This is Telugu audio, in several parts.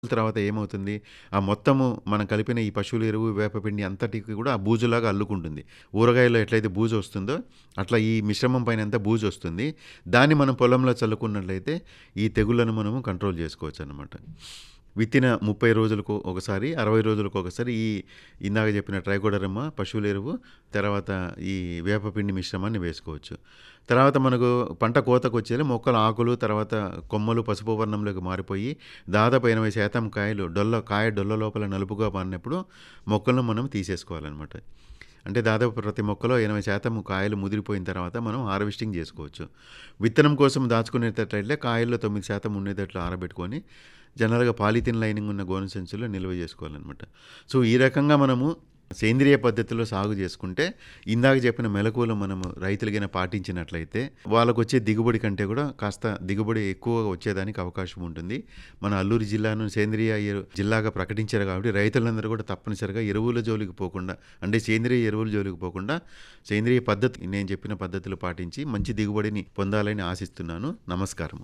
తర్వాత ఏమవుతుంది? ఆ మొత్తము మనం కలిపిన ఈ పశువుల ఎరువు, వేపపిండి అంతటికి కూడా ఆ బూజులాగా అల్లుకుంటుంది. ఊరగాయలో ఎట్లయితే బూజొస్తుందో, అట్లా ఈ మిశ్రమం పైనంతా బూజొస్తుంది. దాన్ని మనం పొలంలో చల్లుకున్నట్లయితే, ఈ తెగుళ్లను మనము కంట్రోల్ జేసుకోవచ్చనమాట. విత్తిన 30 రోజులకు ఒకసారి, 60 రోజులకు ఒకసారి ఈ ఇందాక చెప్పిన ట్రైకోడర్మా, పశువుల ఎరువు, తర్వాత ఈ వేపపిండి మిశ్రమాన్ని వేసుకోవచ్చు. తర్వాత మనకు పంట కోతకొచ్చేలా మొక్కల ఆకులు, తర్వాత కొమ్మలు పసుపు వర్ణంలోకి మారిపోయి, దాదాపు 80% కాయలు డొల్ల కాయ డొల్ల లోపల నలుపుగా మారినప్పుడు మొక్కలను మనం తీసేసుకోవాలనమాట. అంటే దాదాపు ప్రతి మొక్కలో 80% కాయలు ముదిరిపోయిన తర్వాత మనం హార్వెస్టింగ్ జేసుకోవచ్చు. విత్తనం కోసం దాచుకునేటట్లయితే కాయల్లో 9% ఉండేటట్లు ఆరబెట్టుకొని, జనరల్‌గా పాలిథీన్ లైనింగ్ ఉన్న గోనె సంచుల్లో నిల్వ జేసుకోవాలనమాట. సో, ఈ రకంగా మనము సేంద్రియ పద్ధతిలో సాగు జేసుకుంటే, ఇందాక చెప్పిన మెళకువలు మనము రైతులు గిన పాటించినట్లయితే, వాళ్ళకొచ్చే దిగుబడి కంటే కూడా కాస్త దిగుబడి ఎక్కువగా వచ్చేదానికి అవకాశం ఉంటుంది. మన అల్లూరి జిల్లాను సేంద్రియ ఎరు జిల్లాగా ప్రకటించారు కాబట్టి, రైతులందరూ కూడా తప్పనిసరిగా ఎరువుల జోలికి పోకుండా, అంటే సేంద్రియ ఎరువుల జోలికి పోకుండా, సేంద్రియ పద్ధతి నేను చెప్పిన పద్ధతులు పాటించి మంచి దిగుబడిని పొందాలని ఆశిస్తున్నాను. నమస్కారము.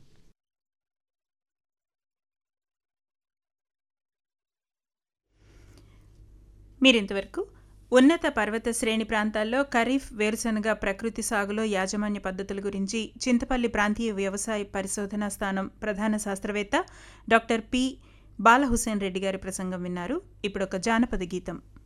మీరింతవరకు ఉన్నత పర్వత శ్రేణి ప్రాంతాల్లో ఖరీఫ్ వేరుశనగ ప్రకృతి సాగులో యాజమాన్య పద్ధతుల గురించి చింతపల్లి ప్రాంతీయ వ్యవసాయ పరిశోధనా స్థానం ప్రధాన శాస్త్రవేత్త డాక్టర్ పి. బాలహుసేన్ రెడ్డి గారి ప్రసంగం విన్నారు. ఇప్పుడొక జానపద గీతం.